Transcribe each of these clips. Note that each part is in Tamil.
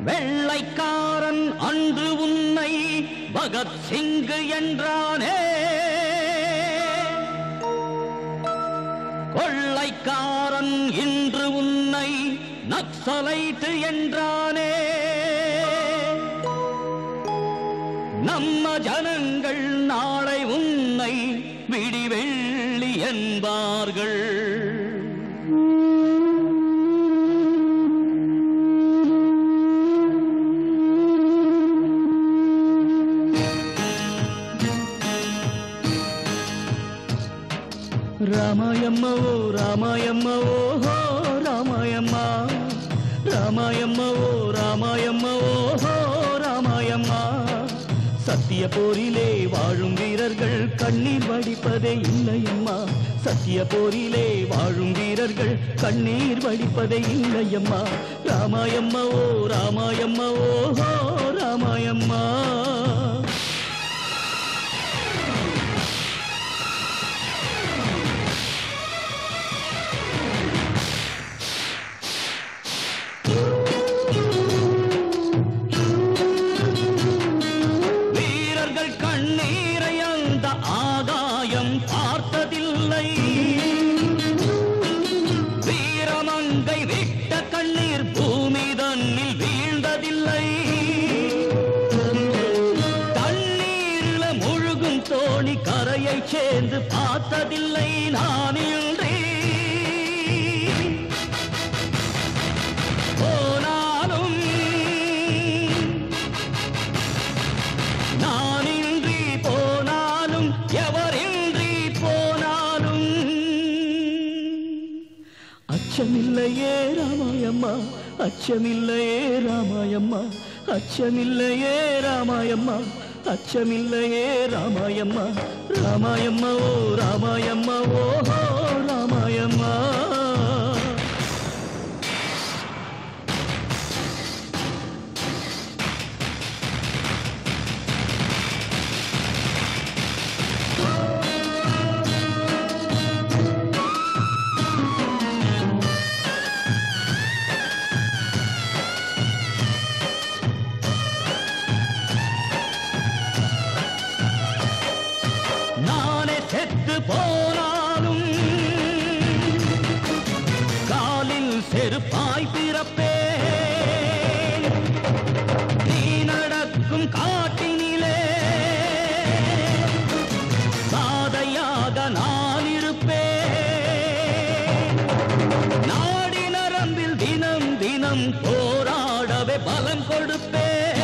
வெள்ளைக்காரன் அன்று உன்னை பகத்சிங் என்றானே கொள்ளைக்காரன் இன்று உன்னை நக்சலைட் என்றானே நம்ம ஜனங்கள் நாளை உன்னை விடிவெள்ளி என்பார்கள் రామాయమ్మ ఓ రామాయమ్మ ఓ హో రామాయమ్మ రామాయమ్మ ఓ రామాయమ్మ ఓ హో ராமாயம்மா சத்திய போரிலே வாழும் வீரர்கள் கண்ணீர் வடிப்பதே இல்லையம்மா சத்திய போரிலே வாழும் வீரர்கள் கண்ணீர் வடிப்பதே இல்லையம்மா ராமாயம்மா ஓ ராமாயம்மா ஓ ஹோ ராமாயம்மா வீரர்கள் கண்ணீரை அந்த ஆகாயம் பார்த்ததில்லை வீரமங்கை விட்ட கண்ணீர் பூமி தன்னில் வீழ்ந்ததில்லை தண்ணீரில முழுகும் தோணி கரையை சேர்ந்து பார்த்ததில்லை நான் இன்றி போனாலும் நானின்றி போனாலும் எவரின்றி போனாலும் அச்சமில்லையே ராமாயம்மா அச்சமில்லையே ராமாயம்மா அச்சமில்லையே ராமாயம்மா அச்சமில்லையே ராமாயம்மா ராமாயம்மா ஓ ராமாயம்மா ஓ ஹோ ராமாயம்மா நானே செத்து போனாலும் காலில் செருப்பாய் பிறப்பேன் நீ நடக்கும் காட்டினிலே சாதையாக நான் இருப்பேன் நாடி நரம்பில் தினம் தினம் போராடவே பலம் கொடுப்பேன்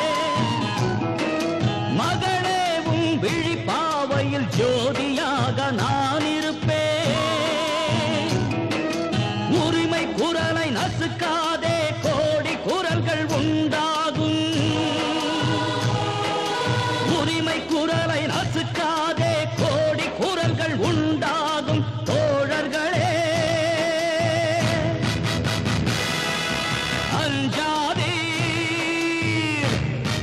மகளே உன் விழிப்பாவையில் ஜோதியாக நான் இருப்பேன் உரிமை குரலை நசுக்காதே கோடி குரல்கள் உண்டாகும் உரிமை குரலை நசுக்காதே கோடி குரல்கள் உண்டாகும் தோழர்களே அஞ்சாதீர்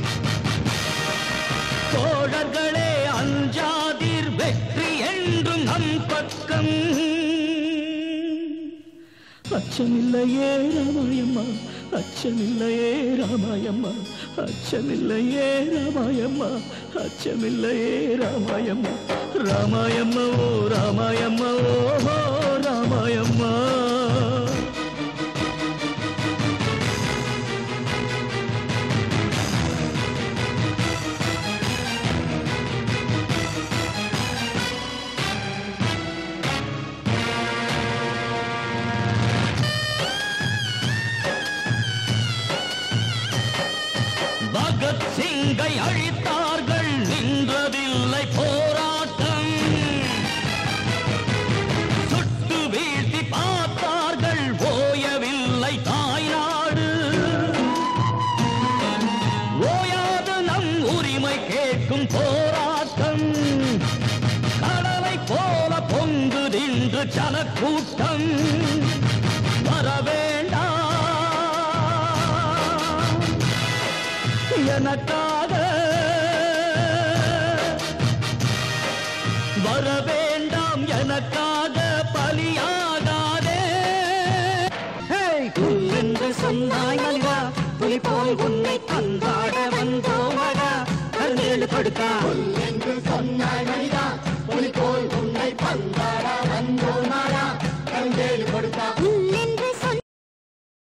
தோழர்களே அஞ்சாதீர் வெற்றி என்றும் நம் பக்கம் அச்சமில்லையே ராமாயம்மா அச்சமில்லையே ராமாயம்மா அச்சமில்லையே ராமாயம்மா அச்சமில்லையே ராமாயம்மா ராமாயம்மா ஓ ராமாயம்மா ஓ ஹோ ராமாயம்மா பகத்சிங்கை அழித்தார்கள் நின்றதில்லை போராட்டம் சுட்டு வீழ்த்தி பார்த்தார்கள் ஓயவில்லை தாய்நாடு ஓயாது நம் உரிமை கேட்கும் போராட்டம் கடலை போல பொங்குதின்று ஜனக்கூட்டம் வர வேண்டாம் எனக்காக வர வேண்டாம் எனக்காக பலியாகாதே புல் என்று சொன்னாய் மனிதா புலி போல் உன்னை பந்தாட வந்தோமடா கருந்தேழு கொடுத்தா என்று சொன்னாய் மனிதா புலி போல்